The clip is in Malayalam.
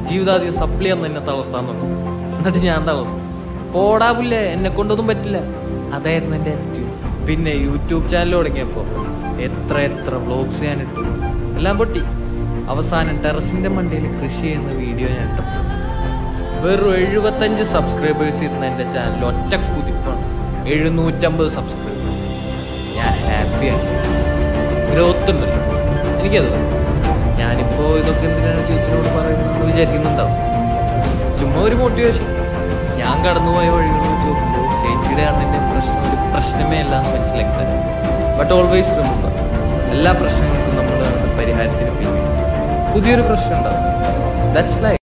ജീവിതാദ്യം സപ്ലി എന്ന് എന്നെ തളർത്താൻ നോക്കും എന്നിട്ട് ഞാൻ തളർന്നു പോടാ പുല്ലേ എന്നെ കൊണ്ടൊന്നും പറ്റില്ല അതായിരുന്നു എൻ്റെ ആറ്റിറ്റ്യൂഡ് പിന്നെ യൂട്യൂബ് ചാനൽ തുടങ്ങിയപ്പോൾ എത്ര എത്ര വ്ളോഗ്സ് ഞാൻ ഇട്ടു എല്ലാം പൊട്ടി അവസാനം ടെറസിന്റെ മണ്ടയിൽ കൃഷി ചെയ്യുന്ന വീഡിയോ ഞാൻ ഇട്ടപ്പോൾ വെറും എഴുപത്തഞ്ച് സബ്സ്ക്രൈബേഴ്സ് ഇരുന്ന എൻ്റെ ചാനൽ ഒറ്റ കുതിപ്പാണ് എഴുന്നൂറ്റമ്പത് സബ്സ്ക്രൈബേഴ്സ് ഞാൻ ഹാപ്പിയാണ് ഗ്രോത്ത് ഉണ്ടല്ലോ എനിക്കത് മതി. ഞാനിപ്പോ ഇതൊക്കെ എന്തിനാണ് ചേച്ചിനോട് പറയുന്നത് വിചാരിക്കുന്നുണ്ടാവും ചുമ്മാ ഒരു മോട്ടിവേഷൻ ഞാൻ കടന്നുപോയ വഴികൾ വെച്ച് നോക്കുമ്പോൾ ചേച്ചിയുടെ കണ്ണിന്റെ പ്രശ്നം ഒരു പ്രശ്നമേ അല്ല എന്ന് മനസ്സിലാക്കി ബട്ട് ഓൾവേസ് റിമെമ്പർ എല്ലാ പ്രശ്നങ്ങൾക്കും നമ്മൾ പരിഹാരത്തിന് പിന്നെ പുതിയൊരു പ്രശ്നം ഉണ്ടാവും ദാറ്റ്സ് ലൈഫ്